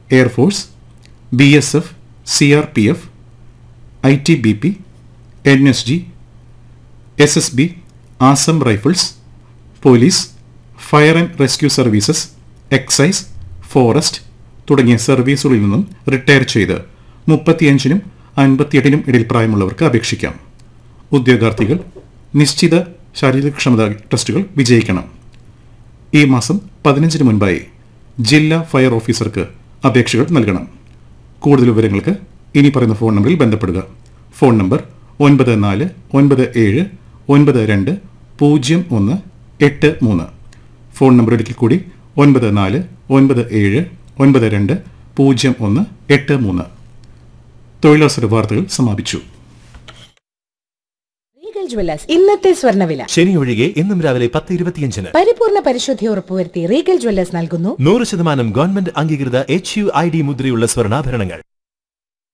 air force B S F C R P F I T B P N S G S S B Assam rifles police fire and rescue services excise forest തുടങ്ങിയ സർവീസുകളിൽ നിന്നും retire ചെയ്ത് മുപ്പത്തിയഞ്ചിനും അൻപത്തിയെട്ടിനും ഇടയിൽ പ്രായമുള്ളവർക്ക് അപേക്ഷിക്കാം ഉദ്യോഗാർത്ഥികൾ നിശ്ചിത ശാരീരികക്ഷമത ടെസ്റ്റുകൾ വിജയിക്കണം ഈ മാസം പതിനഞ്ചിന് മുൻപായി ജില്ലാ ഫയർ ഓഫീസർക്ക് അപേക്ഷകൾ നൽകണം കൂടുതൽ വിവരങ്ങൾക്ക് ഇനി പറയുന്ന ഫോൺ നമ്പറിൽ ബന്ധപ്പെടുക ഫോൺ നമ്പർ ഒൻപത് നാല് ഒൻപത് ഏഴ് ഒൻപത് രണ്ട് പൂജ്യം ഒന്ന് എട്ട് മൂന്ന് ഫോൺ നമ്പർ ഒരിക്കൽ കൂടി ഒൻപത് നാല് ഒൻപത് ഏഴ് ഒൻപത് രണ്ട് പൂജ്യം ഒന്ന് എട്ട് മൂന്ന് തൊഴിലവസര വാർത്തകൾ സമാപിച്ചു റീഗൽ ജ്വല്ലേഴ്സ് ഇന്നത്തെ സ്വർണ്ണവില ശനി ഒഴികെ ഇന്നും രാവിലെ പത്ത് ഇരുപത്തിയഞ്ചിന് പരിപൂർണ പരിശുദ്ധി ഉറപ്പുവരുത്തി റീഗൽ ജ്വല്ലേഴ്സ് നൽകുന്നു നൂറ് ശതമാനം ഗവൺമെന്റ് അംഗീകൃത എച്ച് യു ഐ ഡി മുദ്രയുള്ള സ്വർണ്ണാഭരണങ്ങൾ